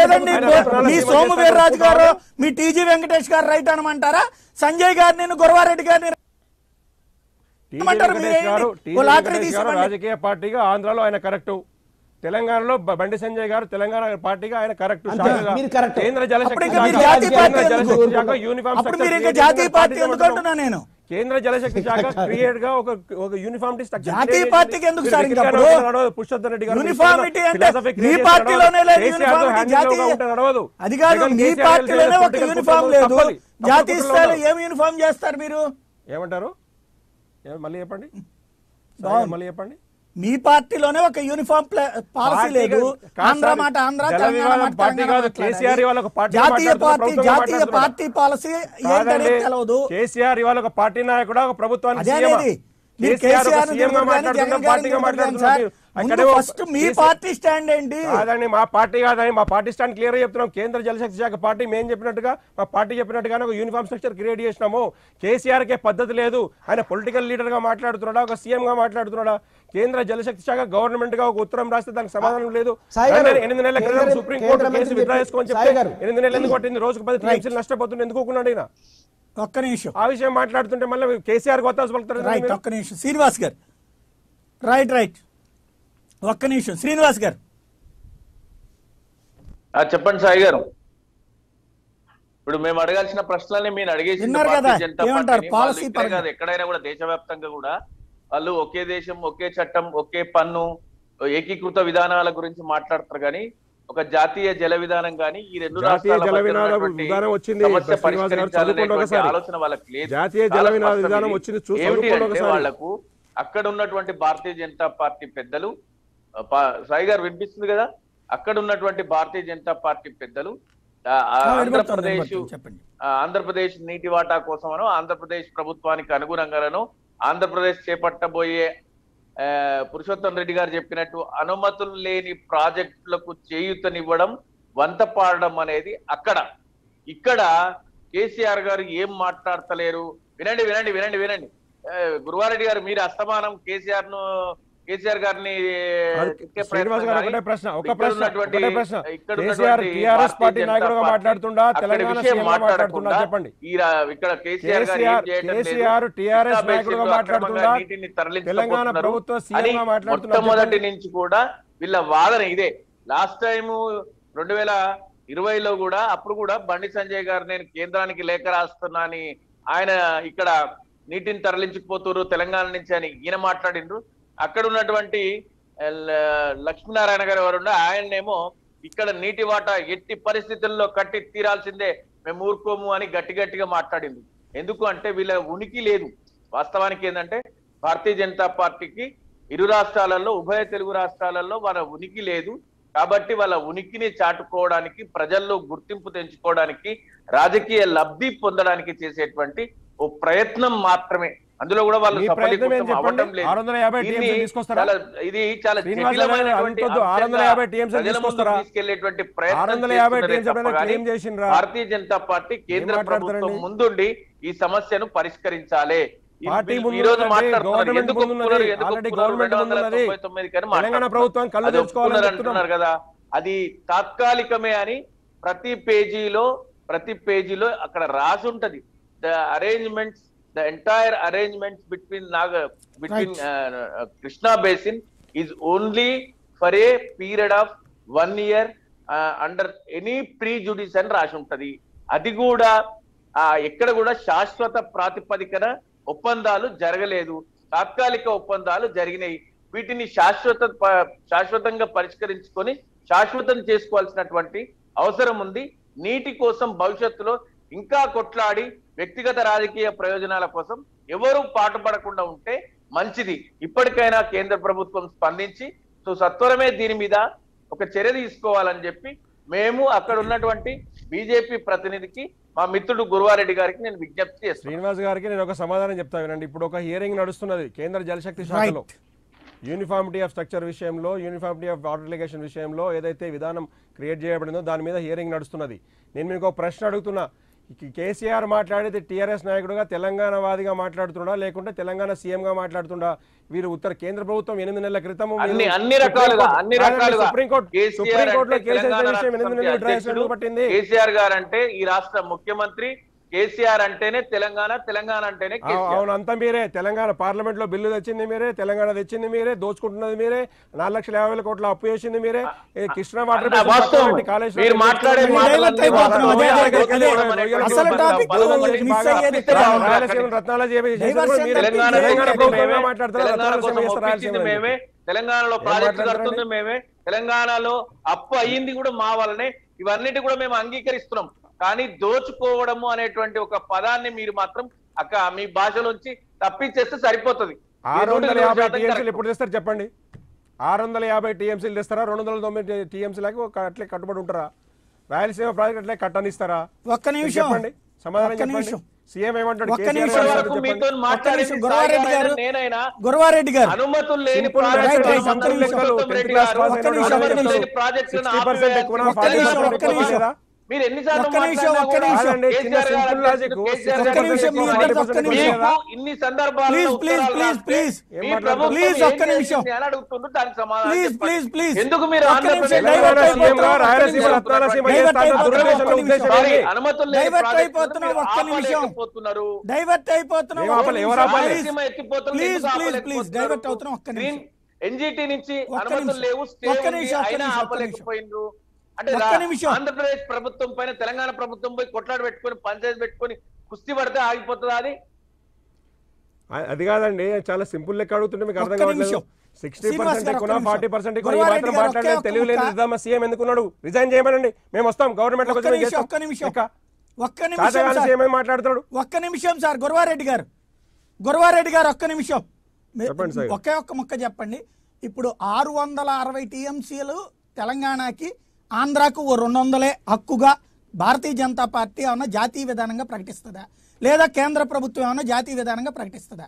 లేదండి ఆయన గో- రత్నాల మీ సీమ సోము చేస్తాడు వీర్రాజు గారు అనుకుంటున్నారా? మీ టీజీ వెంకటేష్ గారు రైట్ అనమంటారా సంజయ్ గారిని గురవారెడ్డి గారిని టీజీ ఏమంటారు వెంకటేష్ మీరేంటి? గారు ఓ టీజీ లాటరీ వెంకటేష్ గారు తీసుకోండి. రాజకీయ పార్టీగా ఆంధ్రాలో ఆయన కరెక్ట్ తెలంగాణలో బ- బండి సంజయ్ గారు తెలంగాణ పార్టీగా ఆయన కరెక్ట్ అంతే, శాఖగా. మీరు correct. కేంద్ర అప్పుడు జలశక్తి ఇంకా మీరు శాఖ- జాతీయ పార్టీ కేంద్ర ఎందుకు? జలశక్తి శాఖ యూనిఫామ్ అప్పుడు స్ట్రక్చర్ మీరు ఇంకా క్రియేట్ జాతీయ చేసిన పార్టీ పార్టీ ఎందుకు ఏమంటున్నావు? అంటున్నా నేను కేంద్ర జలశక్తి శాఖ క్రియేట్ గా ఒక ఒక యూనిఫామిటీ స్ట్రక్చర్ జాతీయ పార్టీకి ఎందుకు సార్ ఇంకా క్రికెట్ అప్పుడు? నడవదు, పురుషోత్తమ్ రెడ్డి గారు యూనిఫామిటీ అంటే philosophy మీ create పార్టీలోనే లేదు చేసి యూనిఫామిటీ హ్యాండిల్ జాతీయ ఉంటే నడవదు అది కాదు జగన్ మీ కేసీఆర్ పార్టీలోనే ఒక political యూనిఫామ్ కుట్రలో లేదు తప్పది. తప్పుడు జాతీయ కుట్రలో స్థాయిలో ఉన్నారు. ఏం యూనిఫామ్ చేస్తారు మీరు ఏమంటారు ఏ- మళ్ళీ చెప్పండి బాగుంది. మళ్ళీ చెప్పండి మీ పార్టీలోనే ఒక యూనిఫామ్ ప్ల- పాలసీ పార్టీ లేదు కాదు ఆంధ్ర సార్, మాట ఆంధ్ర జల తెలంగాణ వివాదం మాట పార్టీ తెలంగాణ కాదు, మాట్లాడాలి. కేసీఆర్ ఇవాళ ఒక పార్టీ జాతీయ మాట్లాడుతున్నారు, పార్టీ ప్రభుత్వం జాతీయ మాట్లాడుతున్నారు. పార్టీ పాలసీ ఏంటనేది కాదండి, తెలవదు కేసీఆర్ ఇవాళ ఒక పార్టీ నాయకుడు ఒక ప్రభుత్వానికి అదే సీఎం అనేది మీరు కేసీఆర్ ఒక కేసీఆర్ ని సీఎం గా తిరుగుతారు కానీ మాట్లాడుతున్నారు జగన్ పార్టీగా గారిని తిరుగుతారు మాట్లాడుతున్నారు సార్. అక్కడే ముందు ఒక ఫస్ట్ మీ కేసీ- పార్టీ స్టాండ్ ఏంటి కాదండి మా పార్టీ కాదని మా పార్టీ స్టాండ్ క్లియర్ గా చెప్తున్నాం కేంద్ర జలశక్తి శాఖ పార్టీ మేము చెప్పినట్టుగా మా పార్టీ చెప్పినట్టుగానే ఒక యూనిఫామ్ స్ట్రక్చర్ క్రియేట్ చేసినాము కేసీఆర్ కే పద్ధతి లేదు ఆయన పొలిటికల్ లీడర్ గా మాట్లాడుతున్నాడా ఒక సీఎం గా మాట్లాడుతున్నాడా కేంద్ర జలశక్తి శాఖ గవర్నమెంట్ గా ఒక ఉత్తరం రాస్తే దానికి సమాధానం లేదు సాయి గారు, కానీ ఎనిమిది నెలల క్రితం కేంద్ర- సుప్రీం కేంద్ర కోర్టు కేసు మంత్రి విత్డ్రా చెప్పి- చేసుకోని సాయి చెప్తే గారు. ఎనిమిది నెలలు ఎందుకు కొట్టింది రోజుకు పది టీఎంసీలు నష్టపోతుంది ఎందుకోకుండా ఈయన ఒక్క నిమిషం ఆ విషయం మాట్లాడుతుంటే మళ్ళీ కేసీఆర్ కొత్త పలుకుతారు రైట్ ఒక్క నిమిషం శ్రీనివాస్ గారు రైట్ రైట్ ఒక్క నిమిషం శ్రీనివాస్ గారు ఆ, చెప్పండి సాయి గారు ఇప్పుడు మేము అడగాల్సిన ప్రశ్నలన్నీ మీరు అడిగేసి విన్నారు కదా? ఏమంటారు? పాలసీ పరంగా. కాదు ఎక్కడైనా కూడా దేశవ్యాప్తంగా కూడా వాళ్ళు ఒకే దేశం ఒకే చట్టం ఒకే పన్ను ఏకీకృత విధానాల గురించి మాట్లాడతారు కానీ ఒక జాతీయ జల విధానం కానీ ఈ రెండు జాతీయ రాష్ట్రాల జల మధ్య విధానం ఉన్నటువంటి విధానం వచ్చింది. సమస్య శ్రీనివాస్ గారు చదువుకోండి పరిష్కరించాలనేటువంటి ఒకసారి. ఆలోచన వాళ్ళకి లేదు జాతీయ జల చాలా విధానం స్పష్టం విధానం ఇది. వచ్చింది. చూ- ఏమిటి చదువుకోండి అంటే ఒకసారి. వాళ్లకు అక్కడ ఉన్నటువంటి భారతీయ జనతా పార్టీ పెద్దలు ఆ, పా- సాయి గారు వినిపిస్తుంది కదా అక్కడ ఉన్నటువంటి భారతీయ జనతా పార్టీ పెద్దలు ఆ, ఆ, ఆ, వినబడుతోంది, ఆంధ్రప్రదేశ్ వినబడుతోంది. చెప్పండి ఆ, ఆంధ్రప్రదేశ్ నీటి వాటా కోసమనో ఆంధ్రప్రదేశ్ ప్రభుత్వానికి అనుగుణంగానో ఆంధ్రప్రదేశ్ చేపట్టబోయే ఆ, పురుషోత్తం రెడ్డి గారు చెప్పినట్టు అనుమతులు లేని ప్రాజెక్టులకు చేయూతనివ్వడం వంత పాడడం అనేది అక్కడ ఇక్కడ కేసీఆర్ గారు ఏం మాట్లాడతలేరు వినండి వినండి వినండి వినండి ఆ, గురువారెడ్డి గారు మీరు అస్తమానం కేసీఆర్ ను కేసీఆర్ గారిని అది తిట్టే శ్రీనివాస్ గారు ప్రయత్నం ఒకటే కానీ ప్రశ్న ఒక ఇక్కడ ప్రశ్న ఉన్నటువంటి- ఒకటే ప్రశ్న ఇక్కడ కేసీఆర్ ఉన్నటువంటి టీఆర్ఎస్ భారతీయ పార్టీ జనతా నాయకుడుగా పార్టీ మాట్లాడుతుండా అక్కడి తెలంగాణ విషయం సీఎం గా మాట్లాడుతుండా మాట్లాడకుండా చెప్పండి ఈ రా- ఇక్కడ కేసీఆర్ గారు ఏం కేసీఆర్ చేయటం లేదు. కేసీఆర్ టీఆర్ఎస్ కృష్ణా నాయకుడుగా బేసిన్లో మాట్లాడుతుండా అక్రమంగా నీటిని తరలించబోతున్నారు తెలంగాణ ప్రభుత్వ సీఎం అని గా మాట్లాడుతున్నా మొట్టమొదటి చెప్పండి. నుంచి కూడా వీళ్ళ వాదన ఇదే లాస్ట్ టైం రెండు వేల ఇరవైలో కూడా అప్పుడు కూడా బండి సంజయ్ గారు నేను కేంద్రానికి లేఖ రాస్తున్నా అని ఆయన ఇక్కడ నీటిని తరలించుకుపోతున్నారు తెలంగాణ నుంచి అని ఈయన మాట్లాడిండ్రు అక్కడ ఉన్నటువంటి ఆ, ల- లక్ష్మీనారాయణ గారు ఎవరు ఉండే ఆయన్నేమో ఇక్కడ నీటి వాటా ఎట్టి పరిస్థితుల్లో కట్టి తీరాల్సిందే మేము ఊరుకోము అని గట్టి గట్టిగా మాట్లాడింది ఎందుకు అంటే వీళ్ళ ఉనికి లేదు వాస్తవానికి ఏంటంటే భారతీయ జనతా పార్టీకి ఇరు రాష్ట్రాలలో ఉభయ తెలుగు రాష్ట్రాలలో వాళ్ళ ఉనికి లేదు కాబట్టి వాళ్ళ ఉనికిని చాటుకోవడానికి ప్రజల్లో గుర్తింపు తెంచుకోవడానికి రాజకీయ లబ్ధి పొందడానికి చేసేటువంటి ఓ ప్రయత్నం మాత్రమే అందులో కూడా వాళ్ళు మీ ప్రయత్నం ఏం సఫలీకృతం అవ్వటం చెప్పండి? లేదు. 650 దీన్ని TMC తీసుకొస్తారా? చాలా- ఇది చాలా శ్రీనివాస్ గారు జటిలమైనటువంటి అంతొద్దు, అంశంగా 650 TMC ప్రజల ముందు తీసుకొస్తారా? తీసుకెళ్లేటువంటి ప్రయత్నం 650 చేస్తున్నదే TMC ఎప్పుడైనా తప్ప కానీ claim చేసిండ్రా? భారతీయ జనతా పార్టీ కేంద్ర మాట్లాడతారండి? ప్రభుత్వం ముందుండి ఈ సమస్యను పరిష్కరించాలి ఈ- పార్టీ ఈ ముందు రోజు ఉన్నది, మాట్లాడుతున్నారు. గవర్నమెంట్ ఎందుకు ముందు ఉన్నది, ఒప్పుకున్నారు? ఎందుకు ఆల్రెడీ ఒప్పుకున్నారు? గవర్నమెంట్ ముందు ఉన్నది. 299 కానీ తెలంగాణ మాట్లాడుతున్నారు. ప్రభుత్వం కళ్ళు అది తెరుచుకోవాలని ఒప్పుకున్నారు చెప్తున్నాం. అంటున్నారు కదా అది తాత్కాలికమే అని ప్రతి పేజీలో ప్రతి పేజీలో అక్కడ రాసి ఉంటది the arrangements the entire arrangements between నాగ between Krishna basin is only for a period of one year under any prejudice అని రాసి ఉంటది అది కూడా ఆ ఎక్కడ కూడా శాశ్వత ప్రాతిపదికన ఒప్పందాలు జరగలేదు తాత్కాలిక ఒప్పందాలు జరిగినాయి వీటిని శాశ్వత ప- శాశ్వతంగా పరిష్కరించుకొని శాశ్వతం చేసుకోవాల్సినటువంటి అవసరం ఉంది నీటి కోసం భవిష్యత్తులో ఇంకా కొట్లాడి వ్యక్తిగత రాజకీయ ప్రయోజనాల కోసం ఎవరు పాటుపడకుండా ఉంటే మంచిది ఇప్పటికైనా కేంద్ర ప్రభుత్వం స్పందించి సో సత్వరమే దీని మీద ఒక చర్య తీసుకోవాలని చెప్పి మేము అక్కడ ఉన్నటువంటి బీజేపీ ప్రతినిధికి మా మిత్రుడు గురువారెడ్డి గారికి నేను విజ్ఞప్తి చేస్తున్నాను శ్రీనివాస్ గారికి నేను ఒక సమాధానం చెప్తా వినండి ఇప్పుడు ఒక హియరింగ్ నడుస్తున్నది కేంద్ర జలశక్తి శాఖలో యూనిఫామిటీ ఆఫ్ స్ట్రక్చర్ విషయంలో యూనిఫామిటీ ఆఫ్ వాటర్ అప్లికేషన్ విషయంలో ఏదైతే విధానం క్రియేట్ చేయబడిందో దాని మీద హియరింగ్ నడుస్తున్నది నేను మీకు ఒక ప్రశ్న అడుగుతున్నా కేసీఆర్ మాట్లాడేది టీఆర్ఎస్ నాయకుడుగా తెలంగాణ వాదిగా మాట్లాడుతుండా లేకుంటే తెలంగాణ సీఎం గా మాట్లాడుతుండా వీరు ఉత్తర కేంద్ర ప్రభుత్వం ఎనిమిది నెలల క్రితం అన్ని అన్ని రకాలుగా అన్ని రకాలుగా సుప్రీంకోర్టు కేసీఆర్ సుప్రీంకోర్టులో అంటే కేసు తెలంగాణ విషయం ఎనిమిది సమితి నెలలు డ్రా అధ్యక్షుడు ఎందుకు పట్టింది కేసీఆర్ గారు అంటే ఈ రాష్ట్ర ముఖ్యమంత్రి కేసీఆర్ అంటేనే తెలంగాణ తెలంగాణ అంటేనే అవు- కేసీఆర్ అవును అంతా మీరే తెలంగాణ పార్లమెంట్ లో బిల్లు తెచ్చింది మీరే తెలంగాణ తెచ్చింది మీరే దోచుకుంటున్నది మీరే నాలుగు లక్షల యాభై వేల కోట్ల అప్పు చేసింది మీరే ఏ కృష్ణా వాటర్ అన్న, వాస్తవం. మీరు మాట్లాడే మాటలన్నీ డైవర్ట్ అయిపోతున్నాం. అదే, అదే, అదే. రొయ్యల అసలు కింద టాపిక్ బలవంతం మిస్ బాగా అయ్యేది ఇస్తే బాగుంటుంది. రాయలసీమ రత్నాల చేపి- చేసేది కూడా డైవర్షన్ మీరే. తెలంగాణ తెలంగాణ కోసం ప్రభుత్వంగా మేమే, మాట్లాడతారు తెలంగాణ రత్నాల కోసం సీమ చేస్తారు ఒప్పించింది రాయలసీమ మేమే తెలంగాణలో ఏం ప్రాజెక్టు మాట్లాడతారండి? కడుతుంది మేమే తెలంగాణలో అప్పు అయ్యింది కూడా మా వల్లనే ఇవన్నిటి కూడా మేము అంగీకరిస్తున్నాం కానీ దోచుకోవడము అనేటువంటి ఒక పదాన్ని మీరు మాత్రం అక్క మీ భాషలోంచి తప్పించేస్తే సరిపోతుంది ఆరు వందల మీరు యాభై శాతం టీఎంసీలు correct. ఎప్పుడు తెస్తారు చెప్పండి ఆరు వందల యాభై టీఎంసీలు తెస్తారా రెండు వందల తొమ్మిది టీఎంసీలకు అట్లే కట్టుబడి ఉంటారా రాయలసీమ ప్రాజెక్ట్ అట్లే కట్టనిస్తారా ఒక్క నిమిషం చెప్పండి సమాధానం ఒక్క చెప్పండి నిమిషం సీఎం ఏమంటాడు ఒక్క కేసీఆర్ నిమిషం ఏమంటాడు వరకు చెప్పండి. మీతో ఒక్క మాట్లాడింది నిమిషం గురవారెడ్డి సాయి గారు నేనైనా గురవారెడ్డి గారు అనుమతులు లేని సింపుల్ గా రైట్, ప్రాజెక్టులను రైట్, ఒక్క మంత్రులు నిమిషం. గౌతమ్ టెన్త్ రెడ్డి క్లాస్ గారు పాస్ ఒక్క నిమిషం, ఒక్క అనుమతులు లేని నిమిషం. ప్రాజెక్టులను 60% ఎక్కువ, ఆపివేయాలి. ఒక్క నిమిషం, తెలంగాణ ఒక్క ప్రభుత్వం నిమిషం. లేదా? మీరు ఎన్నిసార్లు ఒక్క నిమిషం, మాట్లాడినా ఒక్క కూడా నిమిషం. కాదండి, చిన్న కేసీఆర్ గారు సింపుల్ లాజిక్. కేసీఆర్ ఒక్క గారు నిమిషం, మీ మీకు ఇద్దరిది ఒక్క నిమిషం. ఇన్ని సందర్భాల్లో ప్లీజ్, ప్లీజ్, ఉత్తరాలు ప్లీజ్, రాస్తే ప్లీజ్. ఏం మీ మాట్లాడుతున్నారు? ప్రభుత్వం ప్లీజ్, ఏం ఒక్క నిమిషం. చేసింది అని అడుగుతుండ్రు, దానికి సమాధానం ప్లీజ్, చెప్పండి. Please, please. ఎందుకు మీరు ఒక్క ఆంధ్రప్రదేశ్ నిమిషం, తెలంగాణ డైవర్ట్ సీఎం గా అయిపోతున్నాం, రాయలసీమ ఒక్క రత్నాల సీమ నిమిషం. చేస్తాన్న డైవర్ట్ దురుద్దేశంలో అయిపోతున్నాం, ఉద్దేశం సారీ, ఏంటి? అనుమతులు లేని డైవర్ట్ ప్రాజెక్టులను అయిపోతున్నాం, మీరు ఒక్క నిమిషం. ఆపలేకపోతున్నారు. డైవర్ట్ అయిపోతున్నాం ఏం ఆపలే? ఎవరు ఆపాలి? రాయలసీమ ఎత్తిపోతలు ప్లీజ్, ఎందుకు ప్లీజ్, ప్లీజ్, ఆపలేకపోతున్నారు? డైవర్ట్ అవుతున్నాం, ఒక్క నిమిషం. గ్రీన్ ఎన్జిటి నుంచి ఒక్క అనుమతులు నిమిషం. లేవు స్టే ఒక్క ఉంది, నిమిషం, ఒక్క అయినా నిమిషం, ఒక్క ఆపలేకపోయిండ్రు అంటే ఒక్క రా- నిమిషం. ఆంధ్రప్రదేశ్ ప్రభుత్వం పైన తెలంగాణ ప్రభుత్వం పోయి కొట్లాడ పెట్టుకొని పంచాయతీ పెట్టుకొని కుస్తీ పడితే ఆగిపోతుందా అది అ- అది కాదండి చాలా సింపుల్ లెక్క అడుగుతుంటే మీకు అర్థం ఒక్క కావట్లేదు నిమిషం. సిక్స్టీ శ్రీనివాస్ పర్సెంట్ గారు, ఎక్కువ ఒక్క ఫార్టీ నిమిషం. పర్సెంట్ ఎక్కువ ఈ గురవారెడ్డి మాత్రం గారు, మాట్లాడలేదు ఒకే తెలివి లేదు ఒక్క- నిజామా సీఎం ఎందుకున్నాడు రిజైన్ చేయమనండి మేము వస్తాం గవర్నమెంట్ ఒక్క నిమిషం ఒక్క నిమిషం ఒక్క నిమిషం కాదగాని సార్. సీఎం ఏం మాట్లాడతాడు ఒక్క నిమిషం సార్ గురవారెడ్డి గారు గురవారెడ్డి గారు ఒక్క నిమిషం మీ- చెప్పండి సార్. ఒకే ఒక్క ముక్క చెప్పండి ఇప్పుడు ఆరు వందల అరవై టీఎంసీలు తెలంగాణకి ఆంధ్రాకు ఓ రెండు వందలే హక్కుగా భారతీయ జనతా పార్టీ ఏమన్నా జాతీయ విధానంగా ప్రకటిస్తుందా లేదా కేంద్ర ప్రభుత్వం ఏమన్నా జాతీయ విధానంగా ప్రకటిస్తుందా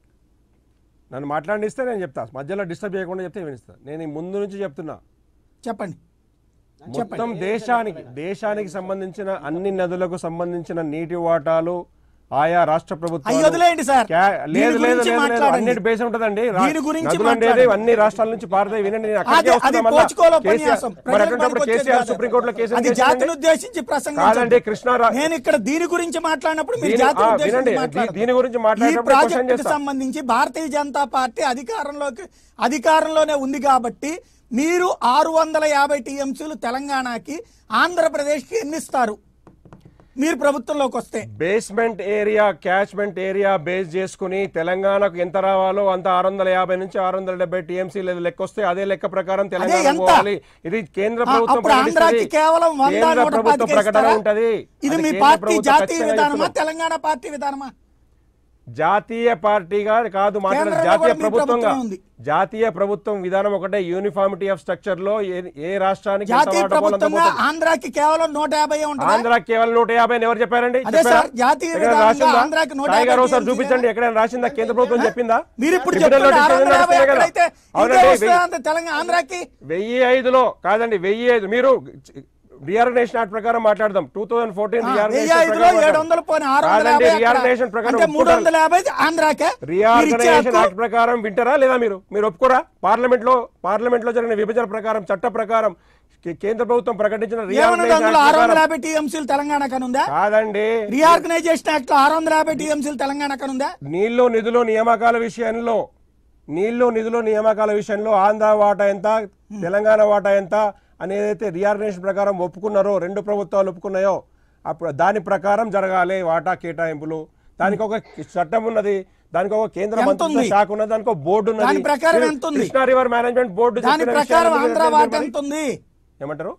నన్ను మాట్లాడిస్తే నేను చెప్తా మధ్యలో డిస్టర్బ్ చేయకుండా చెప్తే వినిస్తా నేను ఈ ముందు నుంచి చెప్తున్నా చెప్పండి మొత్తం దేశానికి దేశానికి సంబంధించిన అన్ని నదులకు సంబంధించిన నీటి వాటాలు ఆయా రాష్ట్ర అవి ప్రభుత్వాలు వదిలేయండి సార్ క్యా- దీని లేదు లేదు గురించి లేదు లేదు మాట్లాడండి. అన్నిటి బేస్ ఉంటదండి రా- దీని గురించి నదులు అనేది మాట్లాడండి. అన్ని రాష్ట్రాల నుంచి పారుతాయి వినండి నేను అక్కడికే అదే- వస్తున్నా అది మళ్ళా. పోచుకోలో కేసీఆర్- ఉపన్యాసం. మరి ప్రజలకు అటువంటిప్పుడు పనికొచ్చేది కేసీఆర్ కాదు. సుప్రీంకోర్టులో కేసు అది ఎందుకు జాతిని వేసిందండి? ఉద్దేశించి కాదండి, ప్రసంగించండి కృష్ణా రా- నేను ఇక్కడ దీని గురించి మాట్లాడినప్పుడు మీరు దీని- జాతిని ఆ, ఉద్దేశించి వినండి, మాట్లాడతారు. దీని గురించి ఈ మాట్లాడేటప్పుడు క్వశ్చన్ ప్రాజెక్టుకి చేస్తా. సంబంధించి భారతీయ జనతా పార్టీ అధికారంలోకి అధికారంలోనే ఉంది కాబట్టి మీరు ఆరు వందల యాభై టీఎంసీలు తెలంగాణకి ఆంధ్రప్రదేశ్కి ఎన్నిస్తారు మీరు ప్రభుత్వంలోకి వస్తే basement area catchment area base చేసుకుని తెలంగాణకు ఎంత రావాలో అంత ఆరు వందల యాభై నుంచి ఆరు వందల డెబ్బై టీఎంసీ లెక్క వస్తే అదే లెక్క ప్రకారం తెలంగాణ ఎంత? పోవాలి ఇది కేంద్ర ఆ, ప్రభుత్వం అప్పుడు ఆంధ్రాకి ప్రకటిస్తుంది. కేవలం వంద కేంద్ర నూట ప్రభుత్వ పాతిక ప్రకటన ఇస్తారా? ఉంటది ఇది అది మీ కేంద్ర పార్టీ ప్రభుత్వం జాతీయ ఖచ్చితంగా విధానమా చెప్తున్నారు. తెలంగాణ పార్టీ విధానమా జాతీయ పార్టీగా కాదు మాట్లాడదు కేంద్రంలో జాతీయ కూడా మీ ప్రభుత్వంగా ప్రభుత్వమే ఉంది. జాతీయ ప్రభుత్వం విధానం ఒకటే యూనిఫార్మిటీ ఆఫ్ స్ట్రక్చర్ లో ఏ- ఏ రాష్ట్రానికి ఎంత జాతీయ వాటా పోవాలో అంత ప్రభుత్వంగా పోతుంది. ఆంధ్రాకి కేవలం నూట యాభై ఉంటుంది ఆంధ్ర కేవలం నూట యాభై అని ఎవరు చెప్పారండి అదే చెప్పారా? సార్, జాతీయ ఎక్కడైనా విధానంగా రాసిందా? ఆంధ్రాకి నూట సాయి గారు యాభై ఒకసారి టీఎంసీ చూపించండి కదా? ఎక్కడైనా రాసిందా కేంద్ర ప్రభుత్వం చెప్పిందా మీరు ఇప్పుడు డిప్యూటీ చెప్పండి ఆరు వందల నోటీస్ యాభై నడుస్తున్నాయి కదా? ఎక్కడైతే అవునండి, ఇదే వెయ్యి- వస్తుందా అంత తెలంగాణ ఆంధ్రాకి వెయ్యి ఐదులో కాదండి వెయ్యి ఐదు మీరు రీఆర్గనైజేషన్ యాక్ట్ ప్రకారం మాట్లాడదాం టూ థౌసండ్ ఫోర్టీన్ ఆ, వెయ్యి ఐదులో ఏడు వందలు పోనీ ఆరు వందల యాభై అక్కడ. రీఆర్గనైజేషన్ ప్రకారం అంటే మూడు వందల యాభై ఆంధ్రాకే మీరు ఇచ్చే రీఆర్గనైజేషన్ హక్కు యాక్ట్ ప్రకారం వింటారా లేదా మీరు మీరు ఒప్పుకోరా పార్లమెంట్ లో పార్లమెంట్ లో జరిగిన విభజన ప్రకారం చట్ట ప్రకారం కే- కేంద్ర ప్రభుత్వం ప్రకటించిన ఏమన్నది రీఆర్గనైజేషన్ అందులో యాక్ట్ ఆరు వందల ప్రకారం యాభై టీఎంసీలు తెలంగాణ కనుందా కాదండి రీఆర్గనైజేషన్ యాక్ట్ లో ఆరు వందల యాభై టీఎంసీలు తెలంగాణ కనుందా నీళ్లు నిధులు నియామకాల విషయంలో నీళ్లు నిధులు నియామకాల విషయంలో ఆంధ్ర వాటా ఎంత తెలంగాణ వాటా ఎంత అనేదైతే రియార్గనైజేషన్ ప్రకారం ఒప్పుకున్నారో రెండు ప్రభుత్వాలు ఒప్పుకున్నాయో అప్పుడు దాని ప్రకారం జరగాలి వాటా కేటాయింపులు దానికి ఒక చట్టం ఉన్నది దానికి ఒక కేంద్ర ఎంత మంత్రిత్వ ఉంది? శాఖ ఉన్నది దానికి ఒక బోర్డు ఉన్నది దాని ప్రకారం మీరు ఎంత ఉంది? కృష్ణా రివర్ మేనేజ్మెంట్ బోర్డు దాని చెప్పిన ప్రకారం విషయాన్ని ఆంధ్ర మీరు వాట మరి- ఎంత ఉంది ఏమంటారు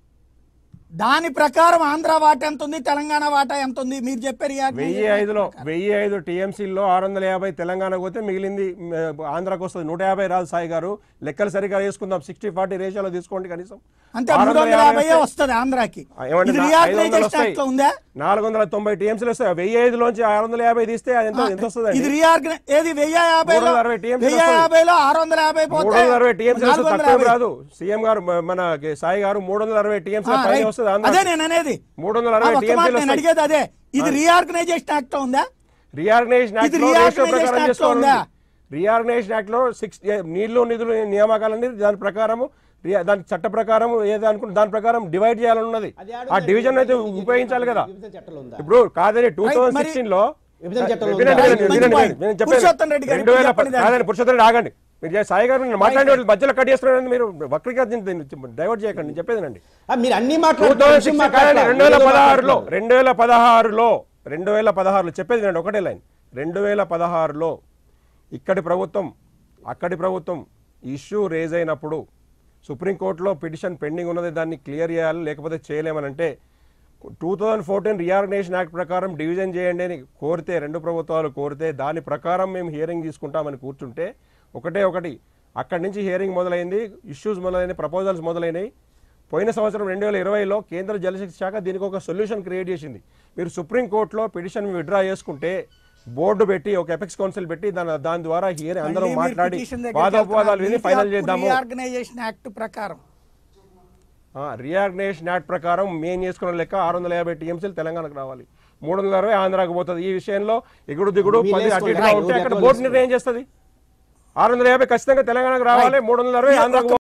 దాని ప్రకారం ఆంధ్ర వాట ఎంత ఉంది తెలంగాణ వాటా ఎంత ఉంది మీరు చెప్పే వెయ్యి రీఆర్గనైజేషన్ ఐదులో వెయ్యి ఐదు టీఎంసీల్లో ఆరు వందల యాభై తెలంగాణకు పోతే మిగిలింది మ్, ఆంధ్రాకు వస్తుంది నూట యాభై రాదు సాయి గారు లెక్కలు సరిగా వేసుకుందాం సిక్స్టీ ఫార్టీ రేషియోలో తీసుకోండి కనీసం అంటే ఆరు మూడు వందల వందల యాభై యాభై వస్తే- వస్తుంది ఆంధ్రాకి ఆ, ఏమండి, ఇది నా- ఐదు వందలు రీఆర్గనైజేషన్ వస్తాయి. యాక్ట్ లో ఉందా నాలుగు వందల తొంభై టీఎంసీలు వస్తాయి వెయ్యి ఐదులోంచి ఆరు వందల యాభై తీస్తే అది ఎంత ఎంత వస్తుంది ఇది రీఆర్గనై ఏది వెయ్యి యాభైలో మూడు వందల అరవై TMC వెయ్యి వస్తుంది. యాభైలో ఆరు వందల యాభై మూడు పోతే వందల అరవై టీఎంసీ నాలుగు వందల తక్కువ యాభై. రాదు సీఎం గారు మ- మన సాయి గారు మూడు వందల అరవై టీఎంసీ ఆ, పైన రైట్. వస్తుంది ఆంధ్ర అదే నేను అనేది మూడు వందల ఆ, అరవై ఒక్క మాట టీఎంసీలు నేను వస్తాయి అడిగేది అదే ఇది రీఆర్గనైజేషన్ యాక్ట్ ఉందా రీఆర్గనైజేషన్ యాక్ట్ ఇది లో రేషియో reorganization ప్రకారం act లో చేసుకోవాలి ఉందా? రీఆర్గనైజేషన్ యాక్ట్ లో సిక్స్ నీళ్లు నిధులు నియామకాలన్నీ దాని ప్రకారము రియా- దాని చట్ట ప్రకారం ఏదో అనుకుంటే దాని ప్రకారం డివైడ్ చేయాలని ఉన్నది అది ఆ ఆడుందండి. డివిజన్ అయితే విభజన ఉపయోగించాలి కదా విభజన చట్టంలో ఉందా? ఇప్పుడు కాదని టూ Right, థౌసండ్ మరి- సిక్స్టీన్ లో విభజన చట్టంలో వినండి, ఉందా? వినండి, మంచి వినండి, point. నేను చెప్పేది పురుషోత్తం రెడ్డి గారు రెండు వేల చెప్పండి దాన్ని. కాదండి పురుషోత్తం రెడ్డి ఆగండి మీరు చే- సాయి గారు నేను మాట్లాడే వాళ్ళు మధ్యలో కట్ చేస్తున్నారని మీరు వక్రీగా డైవర్ట్ చేయకండి నేను చెప్పేదేనండి ఆ, మీరు అన్ని టూ మాట్లాడుతున్నారు, థౌసండ్ విషయం సిక్స్టీన్ కాదండి మాట్లాడట్లా. రెండు వేల ఏదో పదహారులో మాట్లాడుతున్నారు. రెండు వేల పదహారులో రెండు వేల పదహారులో చెప్పేది నేను ఒకటే లైన్ రెండు వేల పదహారులో ఇక్కడి ప్రభుత్వం అక్కడి ప్రభుత్వం ఇష్యూ రేజ్ అయినప్పుడు సుప్రీంకోర్టులో పిటిషన్ పెండింగ్ ఉన్నది దాన్ని క్లియర్ చేయాలి లేకపోతే చేయలేమని అంటే two thousand fourteen reorganisation act ప్రకారం డివిజన్ చేయండి అని కోరితే రెండు ప్రభుత్వాలు కోరితే దాని ప్రకారం మేము హియరింగ్ తీసుకుంటామని కూర్చుంటే ఒకటే ఒకటి అక్కడి నుంచి హియరింగ్ మొదలైంది ఇష్యూస్ మొదలైనవి ప్రపోజల్స్ మొదలైనవి పోయిన సంవత్సరం రెండు వేల ఇరవైలో కేంద్ర జలశక్తి శాఖ దీనికి ఒక సొల్యూషన్ క్రియేట్ చేసింది మీరు సుప్రీంకోర్టులో పిటిషన్ విత్డ్రా చేసుకుంటే బోర్డు పెట్టి ఒక ఎపెక్స్ కౌన్సిల్ పెట్టి దాని దాని ద్వారా హియరింగ్ అందరం మళ్ళీ మీరు మాట్లాడి petition దగ్గరికి వాదోపవాదాలు విని వెళ్తున్నారు. ఫైనల్ నీతి హక్కు చేద్దాము రీఆర్గనైజేషన్ యాక్ట్ ప్రకారం రియాగ్నేషన్ యాక్ట్ ప్రకారం మేం చేసుకున్న లెక్క ఆరు వందల యాభై టీఎంసీలు తెలంగాణకు రావాలి మూడు వందల అరవై ఆంధ్రాకు పోతుంది ఈ విషయంలో ఎగుడు దిగుడు వీళ్ళు పది అటు ఇటుగా వేసుకోండి. ఉంటే అక్కడ రైట్. బోర్డు నిర్ణయం చేస్తుంది ఆరు వందల యాభై ఖచ్చితంగా తెలంగాణకు రావాలి మూడు వందల అరవై ఆంధ్రాకు